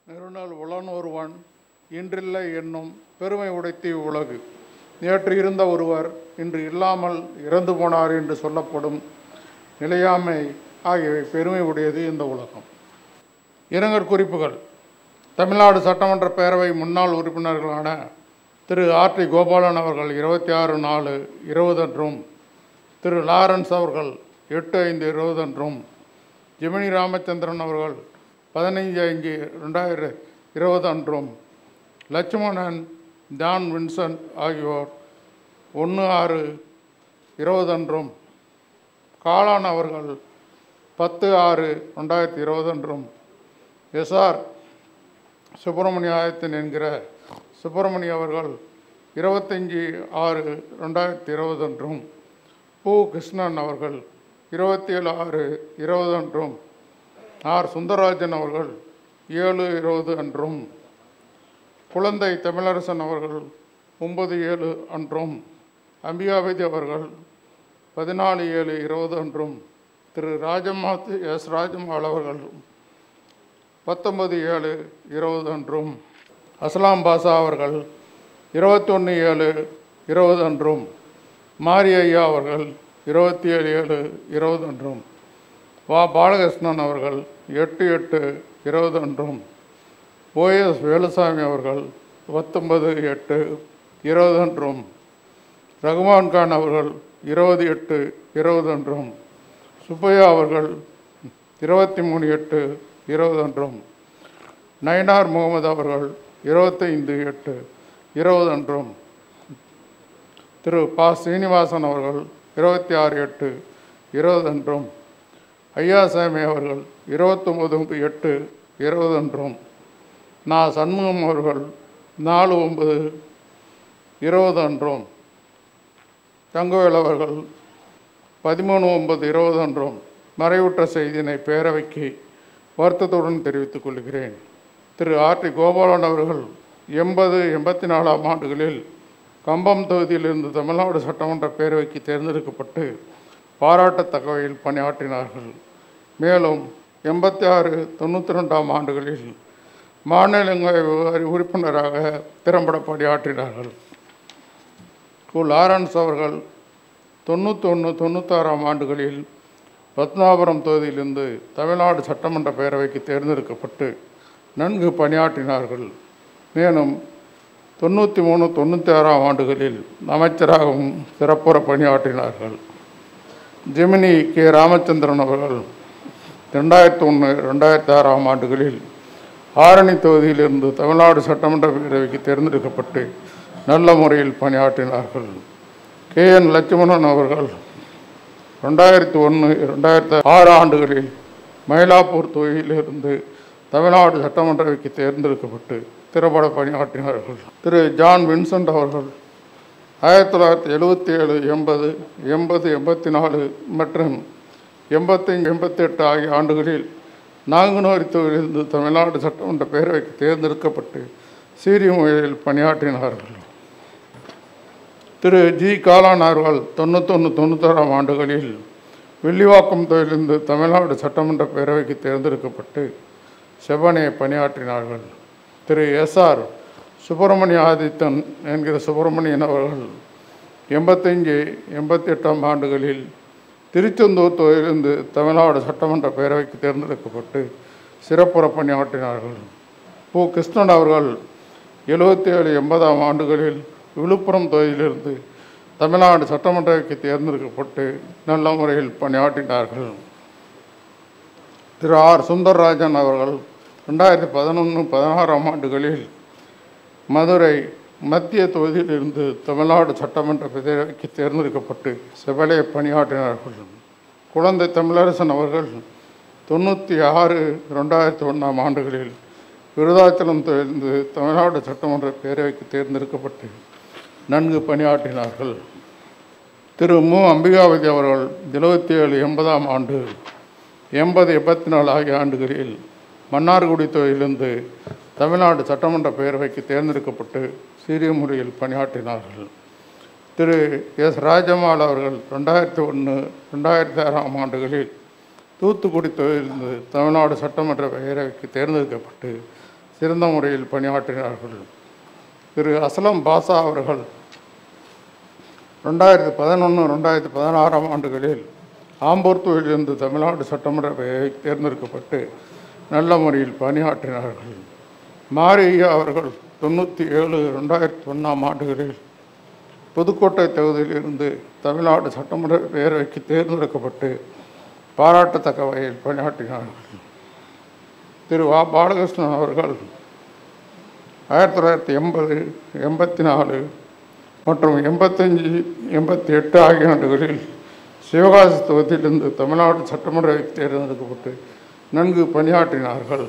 நெருநல் உளனொருவன் இன்றில்லை என்னும் பெருமை உடைத்தி உலகு நேற்று இருந்த ஒருவர் இன்று இல்லாமல் இறந்து போனார் என்று சொல்லப்படும் நிலையாமை ஆகியவை பெருமை உடையது இந்த உலகம் இரங்கற் குறிப்புகள் தமிழ்நாடு சட்டமன்ற பேரவை முன்னாள் உறுப்பினர்களான திரு ஆர் டி கோபாலன் அவர்கள் இருபத்தி ஆறு நாலு இருபதன்றும் திரு லாரன்ஸ் அவர்கள் எட்டு ஐந்து இருபதன்றும் ஜெமினி ராமச்சந்திரன் அவர்கள் பதினைஞ்சு ஐந்து ரெண்டாயிரம் இருபது அன்றும் லட்சுமணன் ஜான் வின்சென்ட் ஆகியோர் ஒன்று ஆறு இருபது அன்றும் காளான் அவர்கள் பத்து ஆறு ரெண்டாயிரத்தி இருபது அன்றும் எஸ்ஆர் சுப்பிரமணிய ஆயத்தன் என்கிற சுப்பிரமணிய அவர்கள் இருபத்தஞ்சி ஆறு ரெண்டாயிரத்தி இருபது அன்றும் பூ கிருஷ்ணன் அவர்கள் இருபத்தி ஏழு ஆறு இருபது அன்றும் ஆர் சுந்தரராஜன் அவர்கள் ஏழு இருபது அன்றும் குழந்தை தமிழரசன் அவர்கள் ஒன்பது ஏழு அன்றும் அம்பிகாபதி அவர்கள் பதினாலு ஏழு இருபது அன்றும் திரு ராஜம்மாத்து எஸ் ராஜம்மாள் அவர்கள் பத்தொன்பது ஏழு இருபது அன்றும் அஸ்லாம் பாஷா அவர்கள் இருபத்தொன்று ஏழு இருபது அன்றும் மாரி ஐயா அவர்கள் இருபத்தி ஏழு ஏழு இருபது அன்றும் வா பாலகிருஷ்ணன் அவர்கள் எட்டு எட்டு இருபது அன்றும் ஓஎஸ் வேலுசாமி அவர்கள் பத்தொன்பது எட்டு இருபது அன்றும் ரகுமான் கான் அவர்கள் இருபது எட்டு இருபது அன்றும் சுப்பையா அவர்கள் இருபத்தி மூணு எட்டு இருபது அன்றும் நயனார் முகமது அவர்கள் இருபத்தைந்து எட்டு இருபது அன்றும் திரு பா சீனிவாசன் அவர்கள் இருபத்தி ஆறு எட்டு இருபது அன்றும் ஐயாசாமி அவர்கள் இருபத்தொம்பது எட்டு இருபது அன்றும் நான் சண்முகம் அவர்கள் நாலு ஒன்பது இருபது அன்றும் தங்கவேல் அவர்கள் பதிமூணு ஒன்பது இருபது அன்றும் மறைவுற்ற செய்தியினை பேரவைக்கு வருத்தத்துடன் தெரிவித்துக் கொள்கிறேன் திரு ஆர் டி கோபாலன் அவர்கள் எண்பது எண்பத்தி நாலாம் ஆண்டுகளில் கம்பம் தொகுதியிலிருந்து தமிழ்நாடு சட்டமன்ற பேரவைக்கு தேர்ந்தெடுக்கப்பட்டு பாராட்டத்தக்க வகையில் பணியாற்றினார்கள் மேலும் எண்பத்தி ஆறு தொண்ணூற்றி ரெண்டாம் ஆண்டுகளில் மாநிலங்களவை உறுப்பினராக திறம்பட பணியாற்றினார்கள் கு லாரன்ஸ் அவர்கள் தொண்ணூத்தொன்று தொண்ணூத்தாறாம் ஆண்டுகளில் பத்மநாபுரம் தொகுதியிலிருந்து தமிழ்நாடு சட்டமன்ற பேரவைக்கு தேர்ந்தெடுக்கப்பட்டு நன்கு பணியாற்றினார்கள் மேலும் தொண்ணூற்றி மூணு தொண்ணூற்றி ஆறாம் ஆண்டுகளில் அமைச்சராகவும் சிறப்புற பணியாற்றினார்கள் ஜெமினி கே ராமச்சந்திரன் அவர்கள் ரெண்டாயிரத்தி ஒன்று ரெண்டாயிரத்தி ஆறாம் ஆண்டுகளில் ஆரணி தொகுதியிலிருந்து தமிழ்நாடு சட்டமன்ற பேரவைக்கு தேர்ந்தெடுக்கப்பட்டு நல்ல முறையில் பணியாற்றினார்கள் கே என் லட்சுமணன் அவர்கள் ரெண்டாயிரத்தி ஒன்று ரெண்டாயிரத்தி ஆறு ஆண்டுகளில் மயிலாப்பூர் தொகுதியிலிருந்து தமிழ்நாடு சட்டமன்றவைக்கு தேர்ந்தெடுக்கப்பட்டு திறம்பட பணியாற்றினார்கள் திரு ஜான் வின்சென்ட் அவர்கள் ஆயிரத்தி தொள்ளாயிரத்தி எழுபத்தி ஏழு எண்பது எண்பது எண்பத்தி நாலு மற்றும் எண்பத்தஞ்சு எண்பத்தெட்டு ஆகிய ஆண்டுகளில் நாங்குநேரி தொகுதியிலிருந்து தமிழ்நாடு சட்டமன்ற பேரவைக்கு தேர்ந்தெடுக்கப்பட்டு சீரிய முறையில் பணியாற்றினார்கள் திரு ஜி காலான் அவர்கள் தொண்ணூத்தொன்று தொண்ணூத்தாறாம் ஆண்டுகளில் வில்லிவாக்கம் தொகுதியிலிருந்து தமிழ்நாடு சட்டமன்ற பேரவைக்கு தேர்ந்தெடுக்கப்பட்டு செவ்வனையை பணியாற்றினார்கள் திரு எஸ்ஆர் சுப்பிரமணிய ஆதித்தன் என்கிற சுப்பிரமணியன் அவர்கள் எண்பத்தஞ்சு எண்பத்தி எட்டாம் ஆண்டுகளில் திருச்செந்தூர் தொகுதியிலிருந்து தமிழ்நாடு சட்டமன்ற பேரவைக்கு தேர்ந்தெடுக்கப்பட்டு சிறப்புற பணியாற்றினார்கள் பூ கிருஷ்ணன் அவர்கள் எழுபத்தி ஏழு எண்பதாம் ஆண்டுகளில் விழுப்புரம் தொகுதியிலிருந்து தமிழ்நாடு சட்டமன்றவைக்கு தேர்ந்தெடுக்கப்பட்டு நல்ல முறையில் பணியாற்றினார்கள் திரு ஆர் சுந்தரராஜன் அவர்கள் ரெண்டாயிரத்தி பதினொன்று பதினாறாம் ஆண்டுகளில் மதுரை மத்திய தொகுதியிலிருந்து தமிழ்நாடு சட்டமன்ற பேரவைக்கு தேர்ந்தெடுக்கப்பட்டு செவலே பணியாற்றினார்கள் குழந்தை தமிழரசன் அவர்கள் தொண்ணூற்றி ஆறு ரெண்டாயிரத்தி ஒன்றாம் ஆண்டுகளில் விருதாச்சலம் தொகுதியிலிருந்து தமிழ்நாடு சட்டமன்ற பேரவைக்கு தேர்ந்தெடுக்கப்பட்டு நன்கு பணியாற்றினார்கள் திரு மு அம்பிகாவதி அவர்கள் எழுபத்தி ஏழு எண்பதாம் ஆண்டு எண்பது எண்பத்தி நாலு ஆகிய ஆண்டுகளில் மன்னார்குடி தொகுதியிலிருந்து தமிழ்நாடு சட்டமன்ற பேரவைக்கு தேர்ந்தெடுக்கப்பட்டு சீரிய முறையில் பணியாற்றினார்கள் திரு எஸ் ராஜம்மாள் அவர்கள் ரெண்டாயிரத்தி ஒன்று ரெண்டாயிரத்தி ஆறாம் ஆண்டுகளில் தூத்துக்குடி தொகுதியிலிருந்து தமிழ்நாடு சட்டமன்ற பேரவைக்கு தேர்ந்தெடுக்கப்பட்டு சிறந்த முறையில் பணியாற்றினார்கள் திரு அசலம் பாஷா அவர்கள் ரெண்டாயிரத்தி பதினொன்று ரெண்டாயிரத்தி பதினாறாம் ஆண்டுகளில் ஆம்பூர்த்தூரிலிருந்து தமிழ்நாடு சட்டமன்ற பேரவைக்கு தேர்ந்தெடுக்கப்பட்டு நல்ல முறையில் பணியாற்றினார்கள் மாரியா அவர்கள் தொண்ணூற்றி ஏழு ரெண்டாயிரத்தி ஒன்றாம் ஆண்டுகளில் புதுக்கோட்டை தொகுதியிலிருந்து தமிழ்நாடு சட்டமன்ற பேரவைக்கு தேர்ந்தெடுக்கப்பட்டு பாராட்டத்தக்க வகையில் பணியாற்றினார்கள் திரு வா பாலகிருஷ்ணன் அவர்கள் ஆயிரத்தி தொள்ளாயிரத்தி எண்பது எண்பத்தி நாலு மற்றும் எண்பத்தஞ்சு எண்பத்தி எட்டு ஆகிய ஆண்டுகளில் சிவகாசி தொகுதியிலிருந்து தமிழ்நாடு சட்டமன்றவைக்கு தேர்ந்தெடுக்கப்பட்டு நன்கு பணியாற்றினார்கள்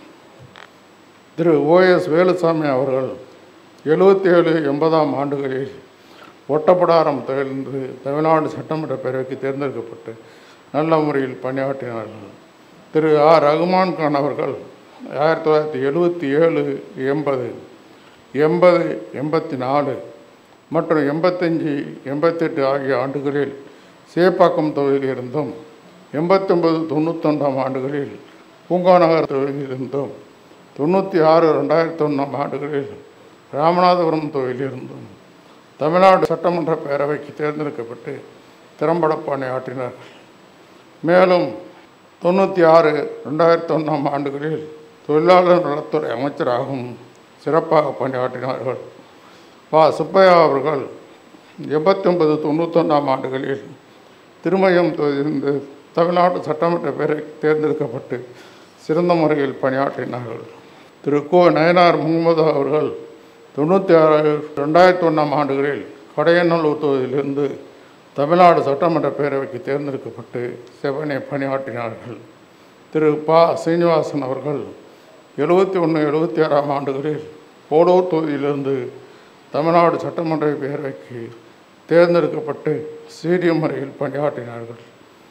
திரு ஓஎஸ் வேலுசாமி அவர்கள் எழுபத்தி ஏழு எண்பதாம் ஆண்டுகளில் ஒட்டப்படாரம் தொழிலிருந்து தமிழ்நாடு சட்டமன்ற பேரவைக்கு தேர்ந்தெடுக்கப்பட்டு நல்ல முறையில் பணியாற்றினார்கள் திரு ஆர் ரகுமான் கான் அவர்கள் ஆயிரத்தி தொள்ளாயிரத்தி எழுபத்தி ஏழு எண்பது எண்பது எண்பத்தி நாலு மற்றும் எண்பத்தஞ்சு எண்பத்தெட்டு ஆகிய ஆண்டுகளில் சேப்பாக்கம் தொகுதியிலிருந்தும் எண்பத்தொம்பது தொண்ணூத்தொன்றாம் ஆண்டுகளில் பூங்காநகர் தொகுதியிலிருந்தும் தொண்ணூற்றி ஆறு ரெண்டாயிரத்தி ஒன்றாம் ஆண்டுகளில் ராமநாதபுரம் தொகுதியிலிருந்தும் தமிழ்நாடு சட்டமன்ற பேரவைக்கு தேர்ந்தெடுக்கப்பட்டு திறம்பட பணியாற்றினார்கள் மேலும் தொண்ணூற்றி ஆறு ரெண்டாயிரத்தி ஒன்றாம் ஆண்டுகளில் தொழிலாளர் நலத்துறை அமைச்சராகவும் சிறப்பாக பணியாற்றினார்கள் வா சுப்பையா அவர்கள் எண்பத்தொன்பது தொண்ணூத்தொன்றாம் ஆண்டுகளில் திருமயம் தொகுதியிலிருந்து தமிழ்நாடு சட்டமன்ற பேரவைக்கு தேர்ந்தெடுக்கப்பட்டு சிறந்த முறையில் பணியாற்றினார்கள் திரு கோ நயனார் முகமது அவர்கள் தொண்ணூற்றி ஆறு ரெண்டாயிரத்தி ஒன்றாம் ஆண்டுகளில் கடையநல்லூர் தொகுதியிலிருந்து தமிழ்நாடு சட்டமன்ற பேரவைக்கு தேர்ந்தெடுக்கப்பட்டு செவனே பணியாற்றினார்கள் திரு ப சீனிவாசன் அவர்கள் எழுபத்தி ஒன்று எழுபத்தி ஆறாம் ஆண்டுகளில் போடூர் தொகுதியிலிருந்து தமிழ்நாடு சட்டமன்ற பேரவைக்கு தேர்ந்தெடுக்கப்பட்டு சீரிய முறையில் பணியாற்றினார்கள்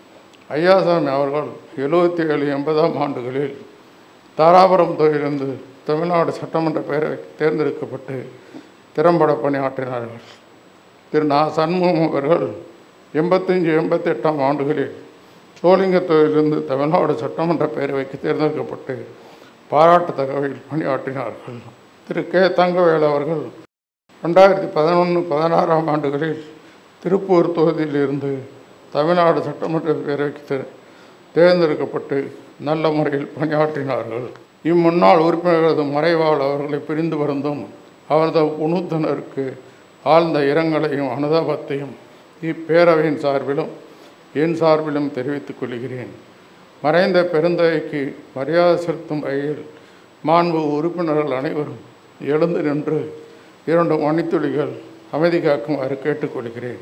ஐயாசாமி அவர்கள் எழுபத்தி ஏழு எண்பதாம் ஆண்டுகளில் தாராபுரம் தொகுதியிலிருந்து தமிழ்நாடு சட்டமன்ற பேரவைக்கு தேர்ந்தெடுக்கப்பட்டு திறம்பட பணியாற்றினார்கள் திரு நா சண்முகம் அவர்கள் எண்பத்தஞ்சு எண்பத்தெட்டாம் ஆண்டுகளில் சோழிங்க தொகுதியிலிருந்து தமிழ்நாடு சட்டமன்ற பேரவைக்கு தேர்ந்தெடுக்கப்பட்டு பாராட்டத்தக்க வகையில் பணியாற்றினார்கள் திரு கே தங்கவேல் அவர்கள் ரெண்டாயிரத்தி பதினொன்று பதினாறாம் ஆண்டுகளில் திருப்பூர் தொகுதியிலிருந்து தமிழ்நாடு சட்டமன்ற பேரவைக்கு தே- தேர்ந்தெடுக்கப்பட்டு நல்ல முறையில் பணியாற்றினார்கள் இம்முன்னாள் உறுப்பினர்களது மறைவால் அவர்களை பிரிந்து வருந்தும் அவரது குணத்தினருக்கு ஆழ்ந்த இரங்கலையும் அனுதாபத்தையும் இப்பேரவையின் சார்பிலும் என் சார்பிலும் தெரிவித்துக் கொள்கிறேன் மறைந்த பெருந்தகைக்கு மரியாதை செலுத்தும் வகையில் மாண்பு உறுப்பினர்கள் அனைவரும் எழுந்து நின்று இரண்டு மணித்துளிகள் அமைதி காக்குமாறு கேட்டுக்கொள்கிறேன்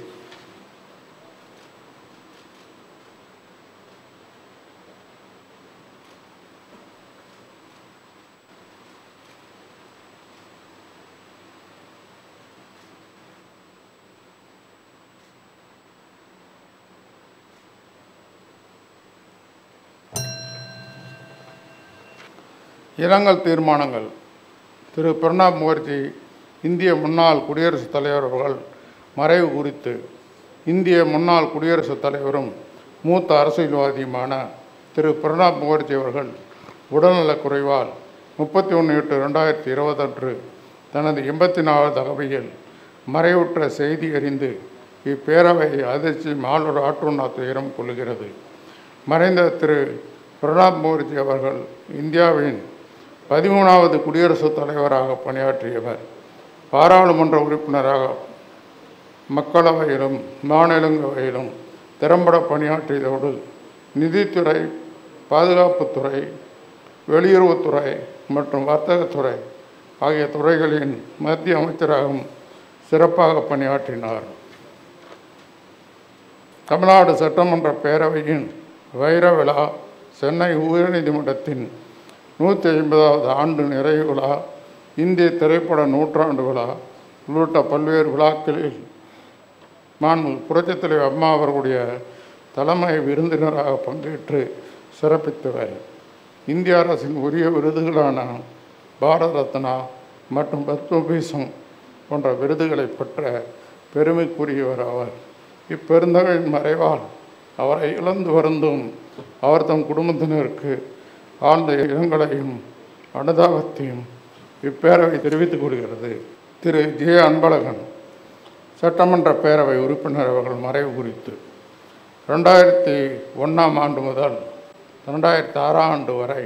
இரங்கல் தீர்மானங்கள் திரு பிரணாப் முகர்ஜி இந்திய முன்னாள் குடியரசுத் தலைவர் அவர்கள் மறைவு குறித்து இந்திய முன்னாள் குடியரசுத் தலைவரும் மூத்த அரசியல்வாதியுமான திரு பிரணாப் முகர்ஜி அவர்கள் உடல்நலக் குறைவால் முப்பத்தி ஒன்று எட்டு ரெண்டாயிரத்தி இருபத்தொன்று தனது எண்பத்தி நாலாவது அகவையில் மறைவுற்ற செய்தி அறிந்து இப்பேரவை அதிர்ச்சி மாலோடு ஆற்றுண்ணா துயரம் கொள்கிறது மறைந்த திரு பிரணாப் முகர்ஜி அவர்கள் இந்தியாவின் பதிமூணாவது குடியரசுத் தலைவராக பணியாற்றியவர் பாராளுமன்ற உறுப்பினராக மக்களவையிலும் மாநிலங்களவையிலும் திறம்பட பணியாற்றியதோடு நிதித்துறை பாதுகாப்புத்துறை வெளியுறவுத்துறை மற்றும் வர்த்தகத்துறை ஆகிய துறைகளின் மத்திய அமைச்சராகவும் சிறப்பாக பணியாற்றினார் தமிழ்நாடு சட்டமன்ற பேரவையின் வைர விழா சென்னை உயர்நீதிமன்றத்தின் நூற்றி ஐம்பதாவது ஆண்டு நிறைவு விழா இந்திய திரைப்பட நூற்றாண்டு விழா உள்ளிட்ட பல்வேறு விழாக்களில் மாண்பு புரட்சித் தலைவர் அம்மா அவர்களுடைய தலைமை விருந்தினராக பங்கேற்று சிறப்பித்தவர் இந்திய அரசின் உரிய விருதுகளான பாரத ரத்னா மற்றும் பத்மபூஷன் போன்ற விருதுகளை பெற்ற பெருமைக்குரியவர் அவர் இப்பெருந்தகையின் மறைவால் அவரை இழந்து வருந்தும் அவர் தம் குடும்பத்தினருக்கு ஆழ்ந்த இரங்கலையும் அனுதாபத்தையும் இப்பேரவை தெரிவித்துக் கொள்கிறது திரு ஜே அன்பழகன் சட்டமன்ற பேரவை உறுப்பினர் அவர்கள் மறைவு குறித்து ரெண்டாயிரத்தி ஒன்றாம் ஆண்டு முதல் ரெண்டாயிரத்தி ஆறாம் ஆண்டு வரை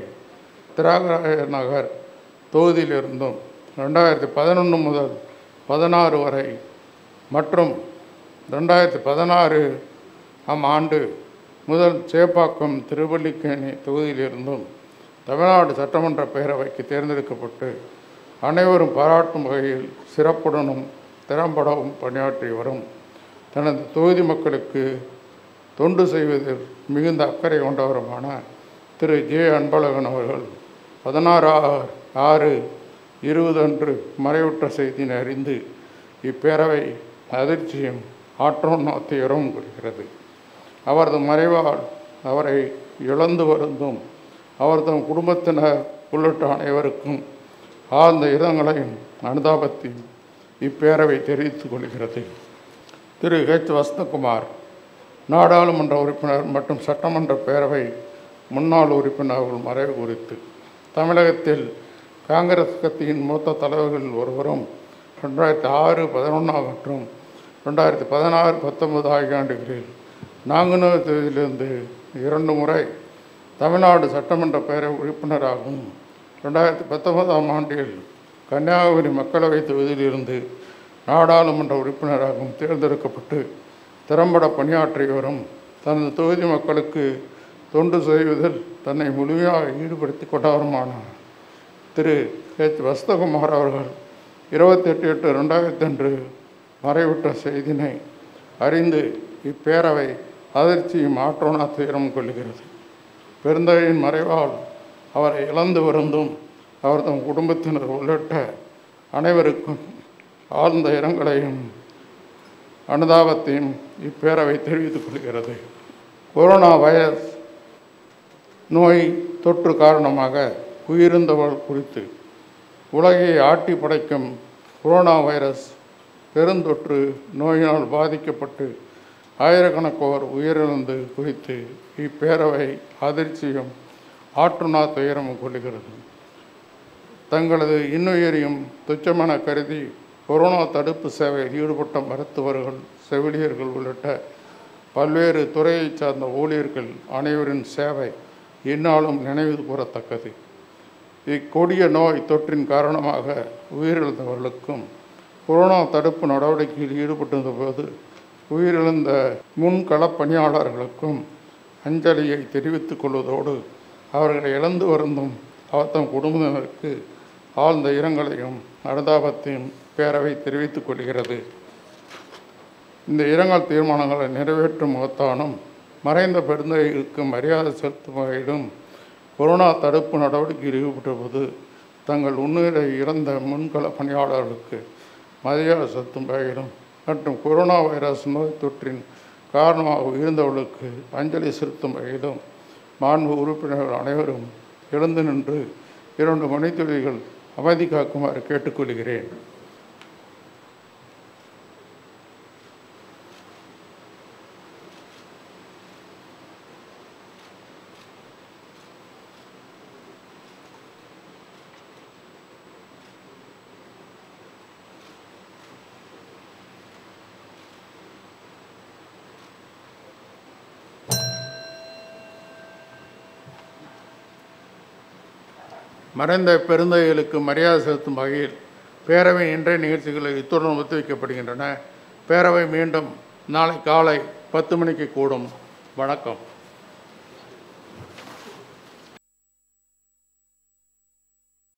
திராகராய நகர் தொகுதியிலிருந்தும் ரெண்டாயிரத்தி பதினொன்று முதல் பதினாறு வரை மற்றும் ரெண்டாயிரத்தி பதினாறு ஆம் ஆண்டு முதல் சேப்பாக்கம் திருவல்லிக்கேணி தொகுதியிலிருந்தும் தமிழ்நாடு சட்டமன்ற பேரவைக்கு தேர்ந்தெடுக்கப்பட்டு அனைவரும் பாராட்டும் வகையில் சிறப்புடனும் திறம்படவும் பணியாற்றி வரும் தனது தொகுதி மக்களுக்கு தொண்டு செய்வதில் மிகுந்த அக்கறை கொண்டவருமான திரு ஜே அன்பழகன் அவர்கள் பதினாறு ஆறு இருபது அன்று மறைவுற்ற செய்தியினை அறிந்து இப்பேரவை அதிர்ச்சியும் ஆற்றோன் துயரவும் கொள்கிறது அவரது மறைவால் அவரை இழந்து வருந்தும் அவரது குடும்பத்தினர் உள்ளிட்ட அனைவருக்கும் ஆழ்ந்த இதங்களையும் அனுதாபத்தையும் இப்பேரவை தெரிவித்துக் கொள்கிறது திரு ஹெச் வசந்தகுமார் நாடாளுமன்ற உறுப்பினர் மற்றும் சட்டமன்ற பேரவை முன்னாள் உறுப்பினர்கள் மறைவு குறித்து தமிழகத்தில் காங்கிரஸ் கட்சியின் மூத்த தலைவர்களில் ஒருவரும் ரெண்டாயிரத்தி ஆறு பதினொன்றாம் மற்றும் ரெண்டாயிரத்தி பதினாறு பத்தொன்பது ஆகிய ஆண்டுகளில் நாங்குநேர் தொகுதியிலிருந்து இரண்டு முறை தமிழ்நாடு சட்டமன்ற பேரவை உறுப்பினராகவும் ரெண்டாயிரத்தி பத்தொன்பதாம் ஆண்டில் கன்னியாகுமரி மக்களவைத் தொகுதியிலிருந்து நாடாளுமன்ற உறுப்பினராகவும் தேர்ந்தெடுக்கப்பட்டு திறம்பட பணியாற்றி வரும் தனது தொகுதி மக்களுக்கு தொண்டு செய்வதில் தன்னை முழுமையாக ஈடுபடுத்தி கொண்டவருமான திரு ஹெச் வசந்தகுமார் அவர்கள் இருபத்தெட்டு எட்டு ரெண்டாயிரத்தி அன்று மறைவுற்ற செய்தினை அறிந்து இப்பேரவை அதிர்ச்சியும் ஆற்றோனா துயரம் கொள்கிறது பெருந்தகையின் மறைவால் அவரை இழந்து வருந்தும் அவர் தம் குடும்பத்தினர் உள்ளிட்ட அனைவருக்கும் ஆழ்ந்த இரங்கலையும் அனுதாபத்தையும் இப்பேரவை தெரிவித்துக் கொள்கிறது கொரோனா வைரஸ் நோய் தொற்று காரணமாக உயிரிழந்தவர்கள் குறித்து உலகை ஆட்டி படைக்கும் கொரோனா வைரஸ் பெருந்தொற்று நோயினால் பாதிக்கப்பட்டு ஆயிரக்கணக்கோர் உயிரிழந்து குறித்து இப்பேரவை அதிர்ச்சியும் ஆற்றுநா துயரமும் கொள்கிறது தங்களது இன்னுயிரையும் துச்சமென கருதி கொரோனா தடுப்பு சேவையில் ஈடுபட்ட மருத்துவர்கள் செவிலியர்கள் உள்ளிட்ட பல்வேறு துறையைச் சார்ந்த ஊழியர்கள் அனைவரின் சேவை இந்நாளும் நினைவு கூறத்தக்கது இக்கொடிய நோய் தொற்றின் காரணமாக உயிரிழந்தவர்களுக்கும் கொரோனா தடுப்பு நடவடிக்கையில் ஈடுபட்டிருந்த போது உயிரிழந்த முன்களப் பணியாளர்களுக்கும் அஞ்சலியை தெரிவித்துக் கொள்வதோடு அவர்களை இழந்து வருந்தும் அவர் தம் குடும்பத்தினருக்கு ஆழ்ந்த இரங்கலையும் அனுதாபத்தையும் பேரவை தெரிவித்துக் கொள்கிறது இந்த இரங்கல் தீர்மானங்களை நிறைவேற்றும் முகத்தானும் மறைந்த பெருந்தகைகளுக்கு மரியாதை செலுத்தும் வகையிலும் கொரோனா தடுப்பு நடவடிக்கையில் ஈடுபட்ட போது தங்கள் உண்மையை இழந்த முன்கள பணியாளர்களுக்கு மரியாதை செலுத்தும் வகையிலும் மற்றும் கொரோனா வைரஸ் நோய் தொற்றின் காரணமாக உயிர்ந்தவர்களுக்கு அஞ்சலி செலுத்தும் வகையிலும் மாண்பு உறுப்பினர்கள் அனைவரும் எழுந்து நின்று இரண்டு மணித்துளிகள் அமைதி காக்குமாறு கேட்டுக்கொள்கிறேன் மறைந்த பெருந்தகைகளுக்கு மரியாதை செலுத்தும் வகையில் பேரவை இன்றைய நிகழ்ச்சிகளை இத்துடன் ஒத்திவைக்கப்படுகின்றன பேரவை மீண்டும் நாளை காலை பத்து மணிக்கு கூடும் வணக்கம்